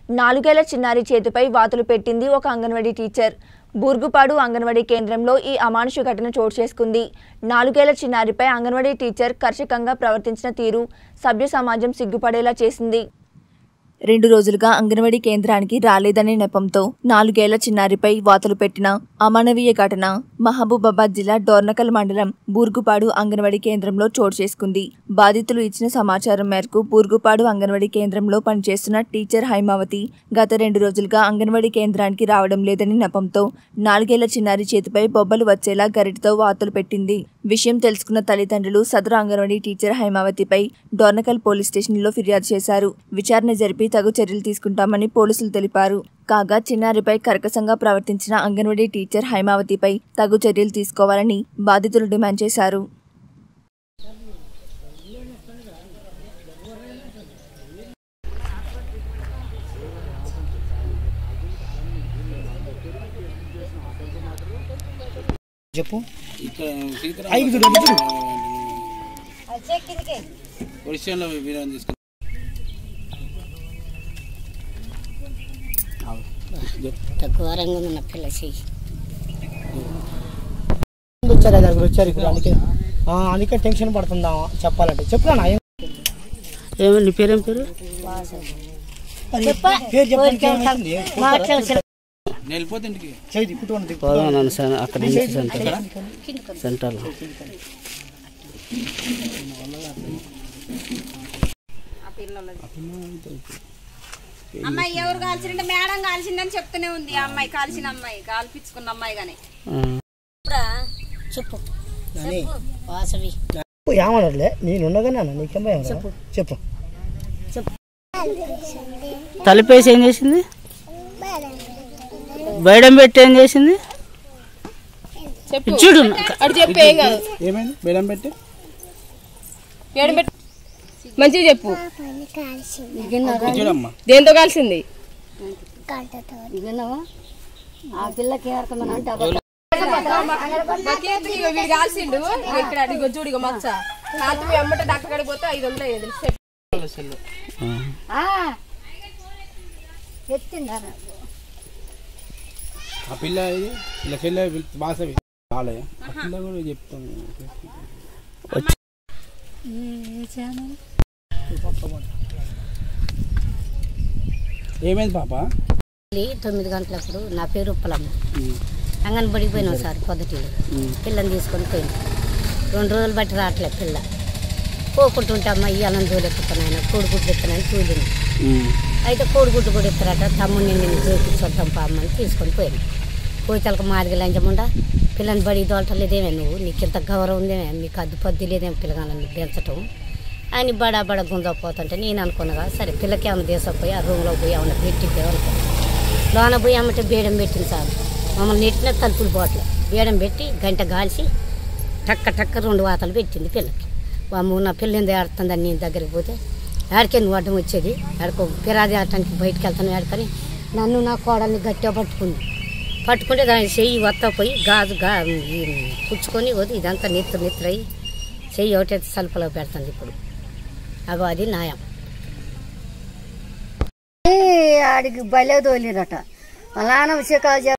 నాలుగేళ్ల చిన్నారి చేతిపై వాతులు పెట్టింది ఒక అంగన్వాడీ టీచర్ బూర్గుపాడు అంగన్వాడీ కేంద్రంలో ఈ అమానుష ఘటన చోటు చేసుకుంది నాలుగేళ్ల చిన్నారిపై అంగన్వాడీ టీచర్ కర్షకంగా ప్రవర్తించిన తీరు సభ్య సమాజం సిగ్గుపడేలా చేసింది రెండు రోజులుగా అంగన్వాడీ కేంద్రానికి రాలేదనే నెపంతో నాలుగేళ్ల చిన్నారిపై వాతలు పెట్టిన అమానవీయ ఘటన మహబూబాబాద్ జిల్లా డోర్నకల్ మండలం బూర్గుపాడు అంగన్వాడీ కేంద్రంలో చోటు చేసుకుంది బాధితులు ఇచ్చిన సమాచారం మేరకు బూర్గుపాడు అంగన్వాడీ కేంద్రంలో పనిచేస్తున్న టీచర్ హైమావతి గత రెండు రోజులుగా అంగన్వాడీ కేంద్రానికి రావడం లేదని నెపంతో నాలుగేళ్ల చిన్నారి చేతిపై బొబ్బలు వచ్చేలా గరిటతో వాతలు పెట్టింది విషయం తెలుసుకున్న తల్లిదండ్రులు సదరు అంగన్వాడీ టీచర్ హైమావతిపై డోర్నకల్ పోలీస్ స్టేషన్లో ఫిర్యాదు చేశారు విచారణ జరిపి తగు చర్యలు తీసుకుంటామని పోలీసులు తెలిపారు కాగా చిన్నారిపై కర్కశంగా ప్రవర్తించిన అంగన్వాడీ టీచర్ హైమావతిపై తగు చర్యలు తీసుకోవాలని బాధితులు డిమాండ్ చేశారు చెప్పు ఇక్కడ సీతారాం ఐదు చూడు, ఐదు చూడు. ఒడిశాలో విరామం తీసుకుని తక్కువ రంగం ఉన్న పిల్ల చెయ్యి వచ్చారు దగ్గర వచ్చారు ఇక్కడ అందుకే ఆ, అందుకే టెన్షన్ పడుతుందా చెప్పాలంటే చెప్పురా ఏమో నీ పేరేం పేరు పేరు చెప్పడానికి ఏమైతుంది? నేను వెళ్ళిపోతే ఇంటికి చేయి తిప్పుతూ తిప్పు. పోదాం సార్ అక్కడ నుంచి సెంటర్ సెంటర్లో అమ్మాయి ఎవరు కాల్చిందంటే మేడం కాల్చిందని చెప్తూనే ఉంది ఆ అమ్మాయి కాల్చిన అమ్మాయి కాల్పించుకున్న అమ్మాయి గాని చెప్పు నాని, వాసవి చెప్పు, ఏమనర్లే నేను ఉండగానే అన్న నీకేం భయం రా? చెప్పు తలుపేసి ఏం చేసింది బయడం పెట్టి ఏం చేసింది చూడు అటు చెప్పు ఏం కాదు ఏమైంది బెల్లం పెట్టి ఏడు పెట్టు మంచిగా చెప్పు చూడమ్మా దేంతో కలిసింది ఆ పిల్లకి ఎవరికమని అంటే నాకేందుకు ఇగో వీడు కాల్సిండు ఇగో ఇక్కడ ఇగో చూడు ఇగో మచ్చ కాదు అమ్మట డాక్టర్ కాడికి పోతే ఐదు వందలు అయ్యేది చెప్పు. ఆ పిల్ల ఇది ఇలా చెల్లె బాసవి బాలయ్య ఆ పిల్ల కూడా చెప్తాను ఏమైంది పాప తొమ్మిది గంటలప్పుడు నా పేరు ఉప్పలమ్మ అంగన్బడికి పోయినాం సార్ పొద్దుటిలో పిల్లని తీసుకొని పోయినాం రెండు రోజులు బట్టి రావట్లే పిల్ల పోకుంటుంటమ్మా ఇయ్యాలని దూలెత్తుకున్నాయన కోడిగుడ్డు ఎత్తున్నాయని తూలింది అయితే కోడిగుడ్డు కూడా ఎత్తారట తమ్ముడిని నేను చూపించొద్దాం పామ్మని తీసుకొని పోయాను పోయితలకు మాదిరి లంచముండా పిల్లని బడి దోలటలేదేమే నువ్వు నీకు ఇంత గౌరవం ఉందేమే మీకు అద్దు పద్ది లేదేమో పిల్లగాలని పెంచటం అని బడా బడా గుంజకపోతుంటే నేను అనుకున్నగా సరే పిల్లకి ఏమైనా దేశపోయి ఆ రూమ్లో పోయి ఏమైనా పెట్టిద్దాం అనుకున్నాను లోన పోయి అమ్మటే బేడం పెట్టింది సార్ మమ్మల్ని నెట్టిన తలుపులు పోట్ల బేడం పెట్టి గంట గాల్చి టక్క టక్క రెండు వాతలు పెట్టింది పిల్లకి అమ్మ నా పిల్ల ఎందుకు ఆడుతుందని నేను దగ్గరికి పోతే ఆడికే నువ్వు అడ్డం వచ్చేది ఆడికో పిరాది ఆడటానికి బయటకు వెళ్తాను ఆడుకొని నన్ను నా కోడల్ని గట్టిగా పట్టుకుంది పట్టుకుంటే దాని చెయ్యి వత్త పోయి గాజు గా ఈ పుచ్చుకొని వద్దు ఇదంతా నెత్తు నెత్తురయ్యి చెయ్యి ఒకటే సలుపులో పెడుతుంది ఇప్పుడు అగో అది న్యాయం ఆడికి బలే తోలిరట అలాన విషయాలు